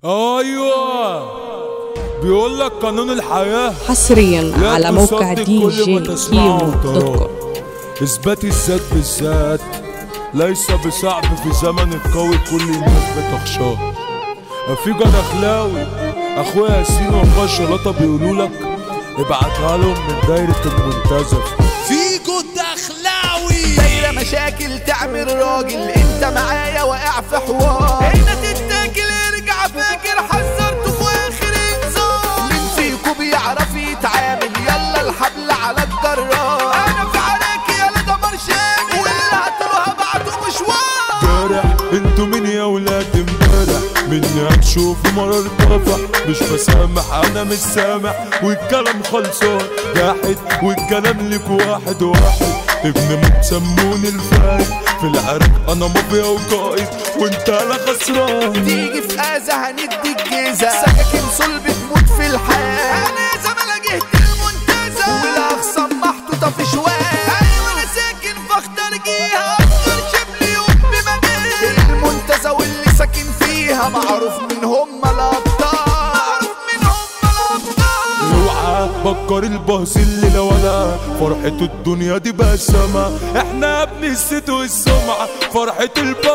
ايوه بيقول لك قانون الحياه حصريا لا على موقع تصدق دي كل جي ما تسمعه كيمو دوت وتراه. كوم اثبات الذات بالذات ليس بصعب في زمن القوي كل الناس بتخشاه في جد اخلاوي اخويا ياسين واخويا شلاطه بيقولوا لك ابعتها لهم من دايره المنتزه فيجو الدخلاوي دايرة مشاكل تعمل راجل انت معايا واقع في حوار هنا تتاكل ارجع فاكر حذرته في اخر انذار مين فيكو بيعرف يتعامل يلا الحبل على الجرار انا في عراك يلا دمر شامل واللي هتروح هبعته مشوار امبارح انتوا مين يا ولاد امبارح مني هتشوفوا مرار طافح مش بسامح انا مش سامح والكلام خلصان جاحد والكلام لك واحد واحد ابن موت سموني الفايد في العرق انا مافيا وقائد وانت لا خسران تيجي في اذى هندي الجيزة سكاكين صلب تموت في الحياة انا زمان جهت المنتزه والاخصام محطوطة في شوال ايوه انا ساكن في اخضر جيها اخضر شبل يوم بمجال المنتزه واللي ساكن فيها معروف من هم الابطال معروف من هم الابطال اوعى بكر الباص اللي لو انا فرحة الدنيا دي بسمة احنا يا ابني الست والسمعة فرحة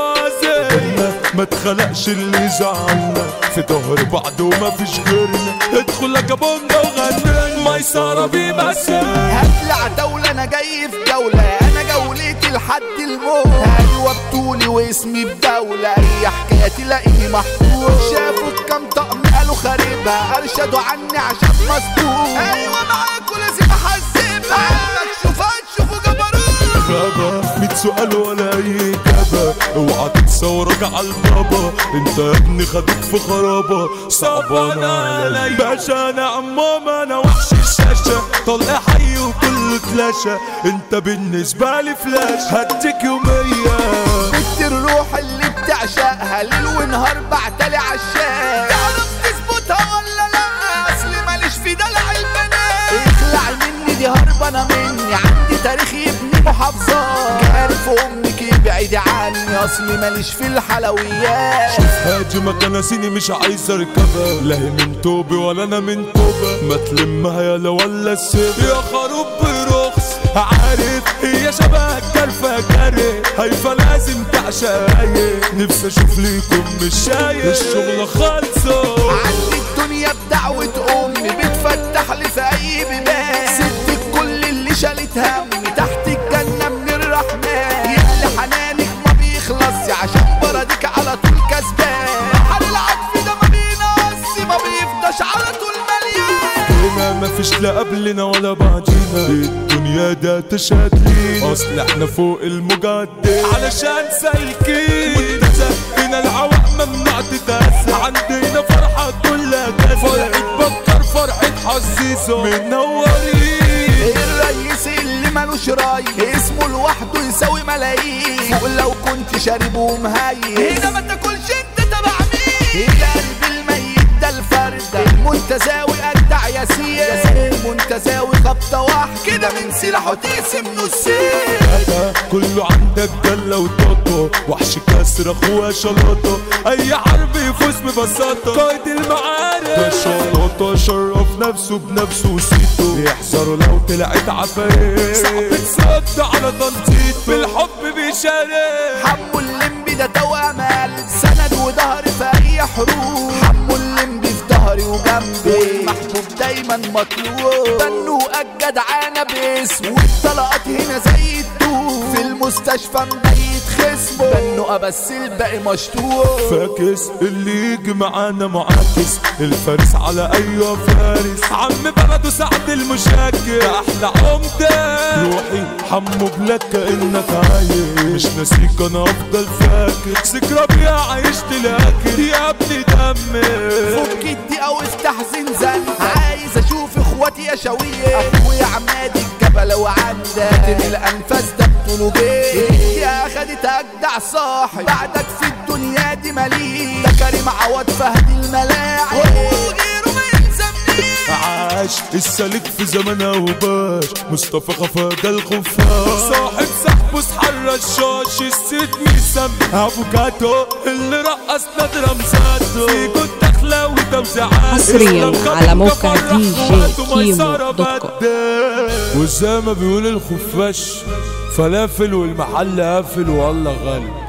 البازل ما تخلقش اللي يزعلنا في ظهر بعض وما فيش غيرنا ادخل يا كابونجا وغني ميسرة بيمثل هطلع دولة أنا جاي في جولة أنا جولتي لحد الموت أيوة بطولي واسمي بدولة أي حكاية تلاقيني محفوظ شافوا كام طقم قالوا خاربها أرشدوا عني عشان مظبوط أيوة معاكوا لازم أحسبها عندك شوف هتشوفوا جبروت بابا ميت سؤال ولا اي اجابة اوعى تتصورك على البابا انت يا ابني خدت في خرابة صعبان علي باشا انا عمام انا وحش الشاشة طلع حي وكله تلاشى انت بالنسبة لي فلاش هديك يومية بنت الروح اللي بتعشقها ليل ونهار بعتلي عشاق تعرف تظبطها ولا لا اصل ماليش في دلع البنات اخلع مني دي هربانه مني عندي تاريخ ابني محافظات عارف امك ابعدي عني اصلي ماليش في الحلويات هاجي مكان سيني مش عايز اركبها لا هي من توبي ولا انا من توبة ما تلمها يلا ولا السيب يا خروب برخص عارف هي شبه الكرفة جري هيفا لازم تعشقي نفسي اشوف ليكم مش شايف الشغل خالصة عندي الدنيا بدعوة امي بتفتح لي في اي بيبان ست الكل اللي شالت همي تحت الجنة من الرحمن يلي حنانك ما بيخلص عشان برادك على طول كسبان محل العطف ده ما بينقص ما بيفضاش على طول مليان هنا مفيش لا قبلنا ولا بعدينا الدنيا ده تشهد لينا اصل احنا فوق المجدد علشان سالكين هنا العوق ممنوع تتأثر عندنا فرحة كلها كسر فرحة بكر فرحة حزيزة منورين الرئيس اللي ملوش راي اسمه لوحده يساوي ملايين فوق لو كنت شارب ومهيس هنا ما تاكلش انت تبع مين القلب الميت ده الفردة المنتزاوي اجدع ياسين المنتزاوي خبطة واحدة كده من سلاحه تقسم نصين هذا كله عندك دلة وطاطا وحش كسر اخويا شلاطة اي حرب يفوز ببساطة قائد المعارك ده شلاطة شرف نفسه بنفسه وسيته يحذروا لو طلعت عفاريت صعب تصد على تنطيط بالحب بيشارك حمو الليمبي ده توأم قلب سند وظهري في اي حروب حمو الليمبي في ظهري وجنبي محبوب دايما مطلوب بنو الجدعانة باسمه والطلقات هنا زي الدود في المستشفى مبيت خصمه بنو بس الباقي مشطوب فاكس اللي يجي معانا معاكس الفارس على ايوه فارس عم بلده سعد المشاكل احلى عمده روحي حمو بلاك كانك عايش مش ناسيك انا افضل فاكر ذكرى بيها عايشت لاكل يا ابني دمي فك الدقيقة وافتح زنزان عايز اشوف اخواتي يا شوية اخويا عماد الجبل وعندك كاتم الانفاس ده بطوله جيه يا خدت اجدع صاحب بعدك في الدنيا دي مليء ده كريم عوض فهد الملاعب وغيره ما يلزمنيش عاش السالك في زمنها وباش مصطفى خفاجة الخفاش صاحب صاحبه صحى الرشاش الست ميسم افوكاتو اللي رقص نادرة مساتو فيكو الدخل وزعل حصرياً إسلام على خد موقع كفر دي جي وهاتوا كيمو ميسرة دوت كوم. بدال. وزي ما بيقول الخفاش فلافل والمحل قافل والله غالي